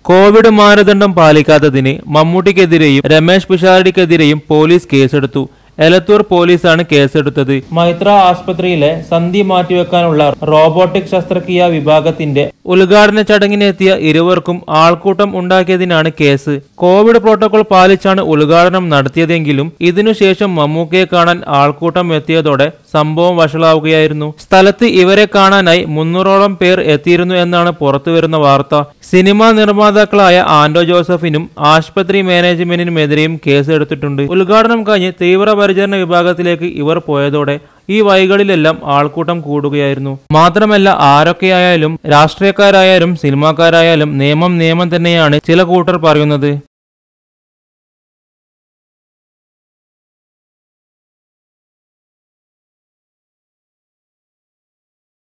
Covid മാനദണ്ഡം പാലിക്കാത്തതിന് മമ്മൂട്ടിക്കെതിരെയും Ramesh പിഷാരടിക്കെതിരെയും police കേസെടുത്തു എലത്തൂർ പോലീസാണ് കേസെടുത്തത് മൈത്ര ആസ്പത്രിയിലെ സന്ധി മാറ്റിവെക്കാനുള്ള റോബോട്ടിക് ശസ്ത്രക്രിയാ വിഭാഗത്തിന്റെ ഉദ്ഘാടന ചടങ്ങിനെത്തിയ ഇരുവർക്കും ആൾക്കൂട്ടം ഉണ്ടാക്കിയതിനാണ് കേസ് കോവിഡ് പ്രോട്ടോകോൾ പാലിച്ചാണ് ഉദ്ഘാടനം നടത്തിയതെങ്കിലും ഇതിനുശേഷം മമ്മൂക്കയെ കാണാൻ ആൾക്കൂട്ടം എത്തിയതോടെ സംഭവം വഷളാവുകയായിരുന്നു സ്ഥലത്ത് ഇവരെ കാണാനായി മുന്നൂറോളം പേർ എത്തിയിരുന്നു എന്നാണ് പുറത്തുവരുന്ന വാർത്ത സിനിമാ നിർമ്മാതാക്കളായ ആൻഡോ ജോസഫിനും ആശുപത്രി മാനേജ്മെന്റിനുമെതിരെയും കേസെടുത്തിട്ടുണ്ട് ഉദ്ഘാടനം കഴിഞ്ഞ് തീവ്രപരിചരണ വിഭാഗത്തിലേക്ക് ഇവർ പോയതോടെ ഈ വഴികളിലെല്ലാം ആൾക്കൂട്ടം കൂടുകയായിരുന്നു മാത്രമല്ല ആരൊക്കെയായാലും രാഷ്ട്രീയക്കാരായാലും സിനിമാക്കാരായാലും നിയമം നിയമം തന്നെയാണ് ചില കൂട്ടർ പറയുന്നത്